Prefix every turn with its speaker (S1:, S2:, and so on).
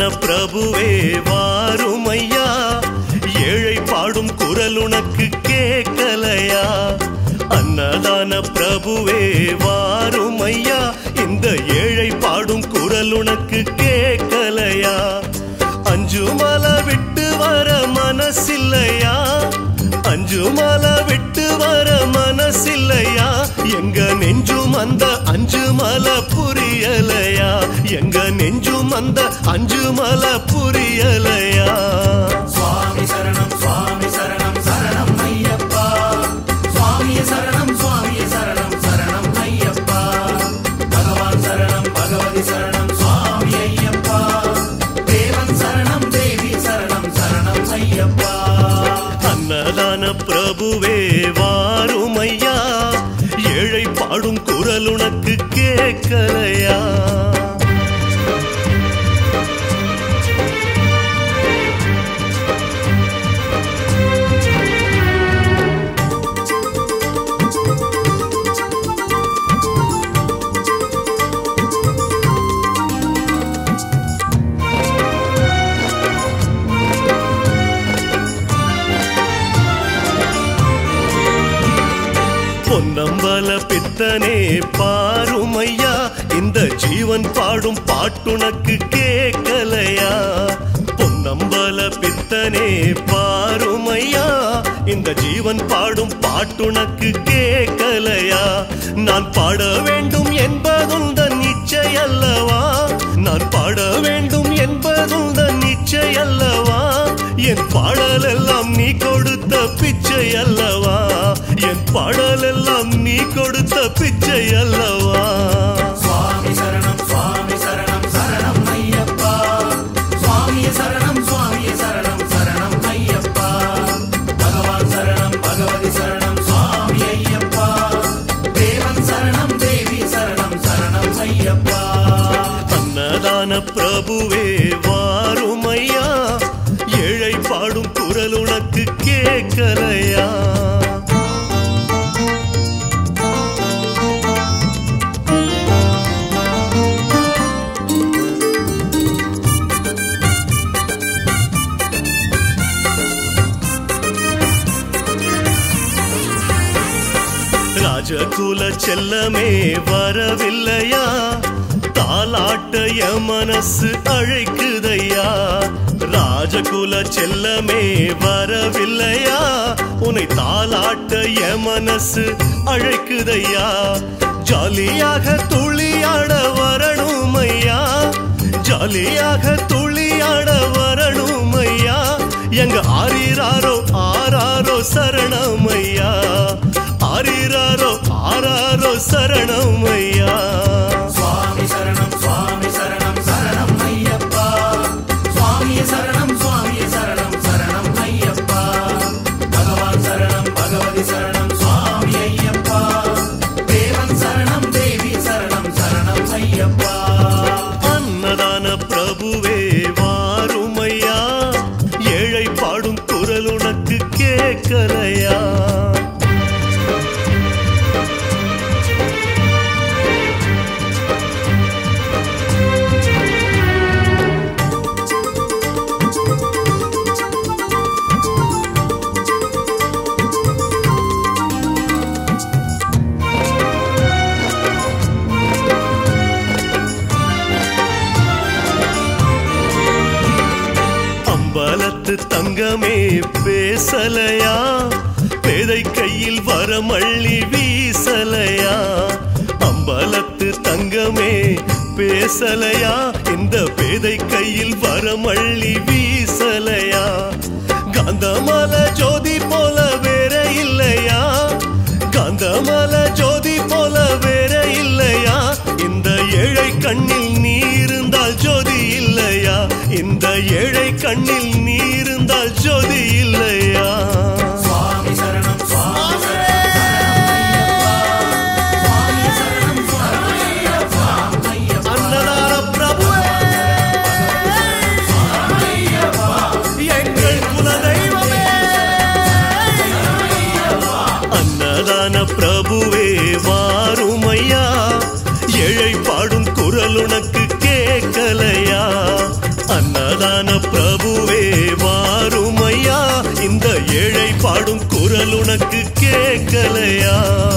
S1: பிரபுவே வாருமையா ஏழை பாடும் குரல் உனக்கு கேட்கலையா அன்னதான பிரபுவே வாருமையா இந்த ஏழை பாடும் குரல் உனக்கு கேட்கலையா அஞ்சு மலை விட்டு வர மனசில்லையா அஞ்சு மலை விட்டு வர மனசில்லையா எங்க நெஞ்சும் அந்த அஞ்சு மலை புரியலையா எங்க நெஞ்சும் அந்த அஞ்சு மலை புரியலையா
S2: சுவாமி சரணம் சுவாமி சரணம் சரணம் ஐயப்பா சுவாமிய சரணம் சுவாமிய சரணம் சரணம் ஐயப்பா பகவான் சரணம் பகவதி சரணம் சுவாமி ஐயப்பா தேவன் சரணம் தேவி சரணம் சரணம் ஐயப்பா
S1: அன்னதான பிரபுவே வாருமையா ஏழை பாடும் குரல் உனக்கு கேட்கலையா பொன்னம்பல பித்தனே பாருமையா இந்த ஜீவன் பாடும் பாட்டுனக்கு கேட்கலையா பொன்னம்பல பித்தனே பாருமையா இந்த ஜீவன் பாடும் பாட்டுனக்கு கேட்கலையா நான் பாட வேண்டும் என்பதுந்தன் நிச்சய அல்லவா நான் பாட வேண்டும் என்பதுந்தன் நிச்சய அல்லவா என் பாடல் எல்லாம் நீ கொடுத்த பிச்சை அல்லவா என் பாடல் எல்லாம் நீ கொடுத்த பிச்சை அல்லவா
S2: சுவாமி சரணம் சுவாமி சரணம் சரணம் ஐயப்பா சுவாமிய சரணம் சுவாமிய சரணம் சரணம் ஐயப்பா பகவான் சரணம் பகவதி சரணம் சுவாமி ஐயப்பா தேவன் சரணம் தேவி சரணம் சரணம் ஐயப்பா
S1: அன்னதான பிரபுவே வாருமையா ஏழை பாடும் குரல் உனக்கு கேட்கலையா ராஜகுல செல்லமே வரவில்லையா தாலாட்டைய மனசு அழைக்குதையா ராஜகுல செல்லமே வரவில்லையா உன்னை தாலாட்டைய மனசு அழைக்குதையா ஜாலியாக துளியாட வரணுமையா ஜாலியாக துளியாட வரணுமையா எங்க ஆரிராரோ ஆராரோ சரணமையா ஆரிராரோ ஆராரோ சரணமையா
S2: சுவாமி சரணம் சுவாமி சரணம் சரணம் ஐயப்பா சுவாமிய சரணம் சுவாமிய சரணம் சரணம் ஐயப்பா பகவான் சரணம் பகவதி சரணம் சுவாமி ஐயப்பா தேவன் சரணம் தேவி சரணம் சரணம் ஐயப்பா
S1: அன்னதான பிரபுவே வாருமையா ஏழை பாடும் குரல் உனக்கு கேட்கலையா அம்பலத்து தங்கமே பேசலையா பேதை கையில் வரமள்ளி வீசலையா அம்பலத்து தங்கமே பேசலையா இந்த பேதை கையில் வரமள்ளி வீசலையா காந்தமல ஜோதி போல வேற இல்லையா காந்தமல ஜோதி போல வேற இல்லையா இந்த ஏழை கண்ணில் நீ இருந்தால் ஜோதி இல்லையா இந்த ஏழை கண்ணில் நீ இருந்தால் ஜோதி இல்லையா
S2: சுவாமி சரணம் சுவாமி சரணம் சுவாமி சரணம் ஐயப்பா
S1: அன்னதான பிரபுவே எங்கள் குலதெய்வமே அன்னதான பிரபுவே வாருமையா ஏழை பாடும் குரல் உனக்கு கேட்கலையா அன்னதான பிரபுவே வாருமையா இந்த ஏழை பாடும் குரல் உனக்கு கேட்கலையா